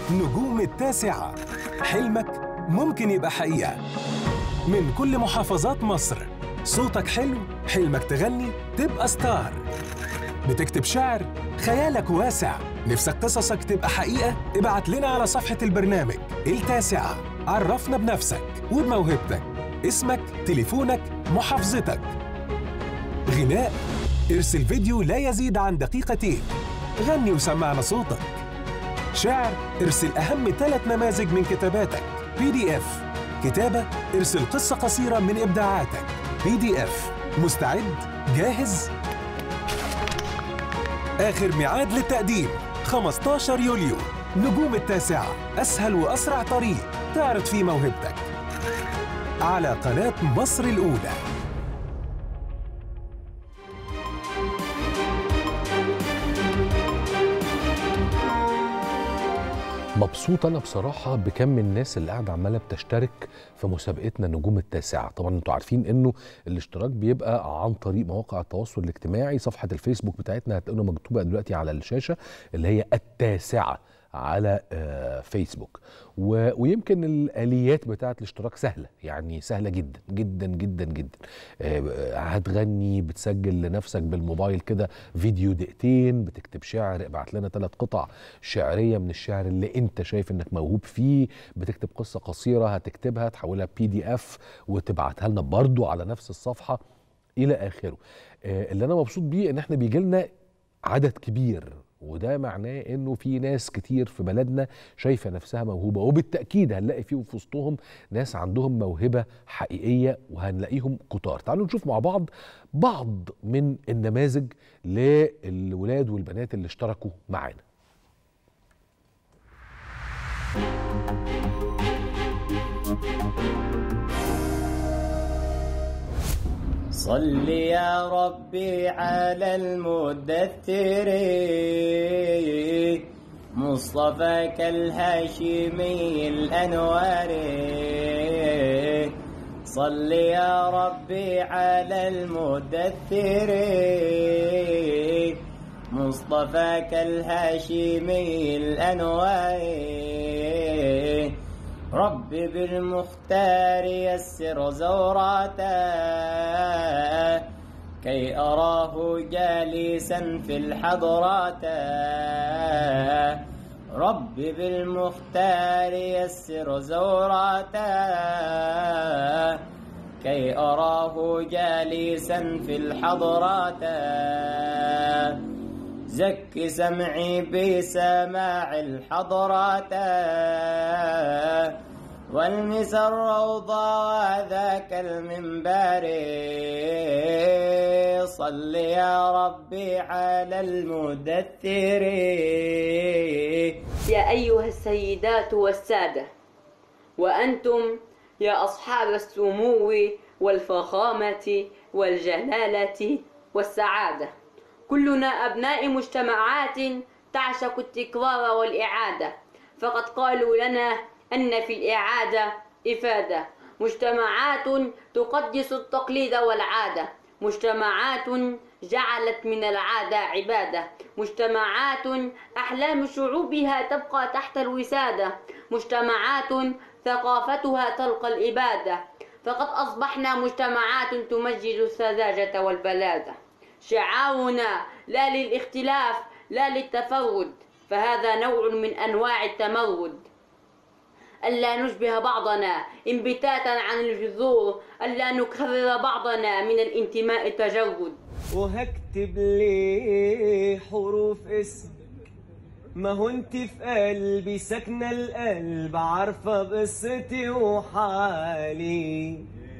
نجوم التاسعة حلمك ممكن يبقى حقيقة من كل محافظات مصر صوتك حلو حلمك تغني تبقى ستار بتكتب شعر خيالك واسع نفسك قصصك تبقى حقيقة ابعت لنا على صفحة البرنامج التاسعة عرفنا بنفسك وبموهبتك اسمك تليفونك محافظتك غناء ارسل فيديو لا يزيد عن دقيقتين غني وسمعنا صوتك شعر ارسل أهم ثلاث نماذج من كتاباتك بي دي اف كتابة ارسل قصة قصيرة من إبداعاتك بي دي اف مستعد جاهز آخر ميعاد للتقديم 15 يوليو نجوم التاسعة أسهل وأسرع طريق تعرض فيه موهبتك على قناة مصر الأولى مبسوط انا بصراحه بكم الناس اللي قاعده عماله بتشترك في مسابقتنا نجوم التاسعه طبعا انتوا عارفين انه الاشتراك بيبقى عن طريق مواقع التواصل الاجتماعي صفحه الفيسبوك بتاعتنا هتلاقونا مكتوبه دلوقتي على الشاشه اللي هي التاسعه على آه، فيسبوك و- ويمكن الاليات بتاعه الاشتراك سهله يعني سهله جدا جدا جدا جدا آه، هتغني بتسجل لنفسك بالموبايل كده فيديو دقيقتين بتكتب شعر ابعت لنا ثلاث قطع شعريه من الشعر اللي انت شايف انك موهوب فيه بتكتب قصه قصيره هتكتبها تحولها بي دي اف وتبعتها لنا برضو على نفس الصفحه الى اخره آه، اللي انا مبسوط بيه ان احنا بيجي لنا عدد كبير وده معناه انه في ناس كتير في بلدنا شايفه نفسها موهوبه وبالتاكيد هنلاقي فيهم في وسطهم ناس عندهم موهبه حقيقيه وهنلاقيهم كتار تعالوا نشوف مع بعض بعض من النماذج للولاد والبنات اللي اشتركوا معانا صل يا ربي على المدثر مصطفاك الهاشمي الأنوار صل يا ربي على المدثر مصطفاك الهاشمي الأنوار رب بالمختار يسر زوراته كي أراه جالسا في الحضرات رب بالمختار يسر زوراته كي أراه جالسا في الحضرات زك سمعي بسماع الحضرات والمس الروضة وذاك المنبر صل يا ربي على المدثر يا أيها السيدات والسادة وأنتم يا أصحاب السمو والفخامة والجلالة والسعادة كلنا أبناء مجتمعات تعشق التكرار والإعادة فقد قالوا لنا أن في الإعادة إفادة مجتمعات تقدس التقليد والعادة مجتمعات جعلت من العادة عبادة مجتمعات أحلام شعوبها تبقى تحت الوسادة مجتمعات ثقافتها تلقى الإبادة فقد أصبحنا مجتمعات تمجد السذاجة والبلادة شعارنا لا للاختلاف لا للتفرد فهذا نوع من أنواع التمرد ألا نشبه بعضنا انبتاتا عن الجذور ألا نكرر بعضنا من الانتماء تجرد وهكتب ليه حروف اسمك ما هو انت في قلبي ساكنة القلب عارفة قصتي وحالي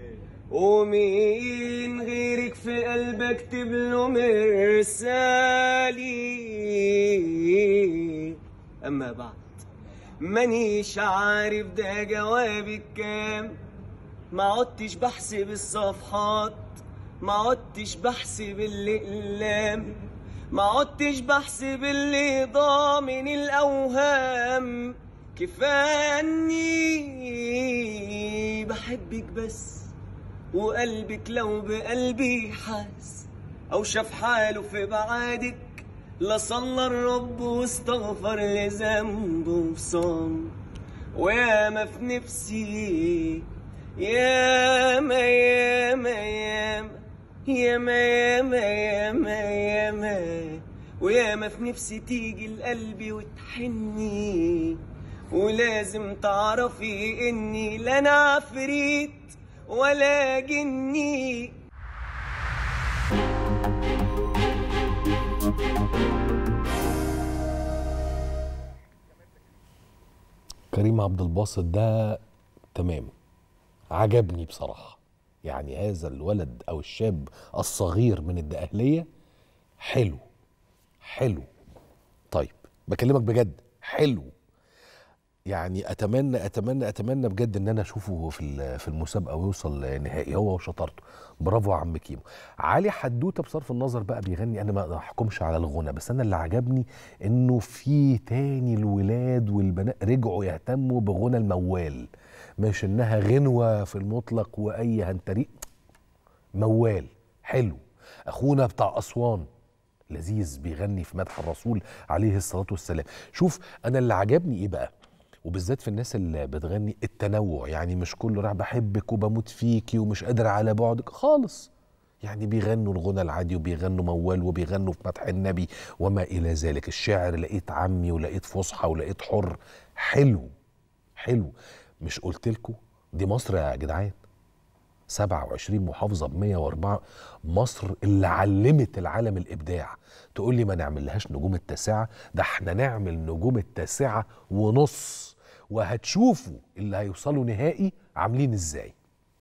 ومين غيرك في قلب اكتب له مرسالي اما بعد مانيش عارف ده جوابك كام ما عدتش بحسب الصفحات ما عدتش بحسب الأقلام ما عدتش بحسب اللي ضامن الأوهام كفاني بحبك بس وقلبك لو بقلبي حاس أو شاف حاله في بعادك لا صلى الرب واستغفر لذنبه وصام وياما في نفسي ياما ياما ياما ياما ياما ياما ياما وياما في نفسي تيجي لقلبي وتحني ولازم تعرفي اني لا انا عفريت ولا جني كريم عبد الباسط ده تمام عجبني بصراحة يعني هذا الولد أو الشاب الصغير من الدقهلية حلو حلو طيب بكلمك بجد حلو يعني اتمنى اتمنى اتمنى بجد ان انا اشوفه في ال- في المسابقه ويوصل نهائي هو وشطارته برافو يا عم كيمو علي حدوته بصرف النظر بقى بيغني انا ما احكمش على الغنى بس انا اللي عجبني انه في تاني الولاد والبنات رجعوا يهتموا بغنى الموال مش انها غنوه في المطلق واي هنتريق موال حلو اخونا بتاع اسوان لذيذ بيغني في مدح الرسول عليه الصلاه والسلام شوف انا اللي عجبني ايه بقى وبالذات في الناس اللي بتغني التنوع يعني مش كله راح بحبك وبموت فيكي ومش قادر على بعدك خالص يعني بيغنوا الغنى العادي وبيغنوا موال وبيغنوا في مدح النبي وما الى ذلك الشعر لقيت عمي ولقيت فصحى ولقيت حر حلو حلو مش قلت لكم دي مصر يا جدعان 27 محافظة ب 104 مصر اللي علمت العالم الإبداع تقول لي ما نعملهاش نجوم التاسعة ده احنا نعمل نجوم التاسعة ونص وهتشوفوا اللي هيوصلوا نهائي عاملين ازاي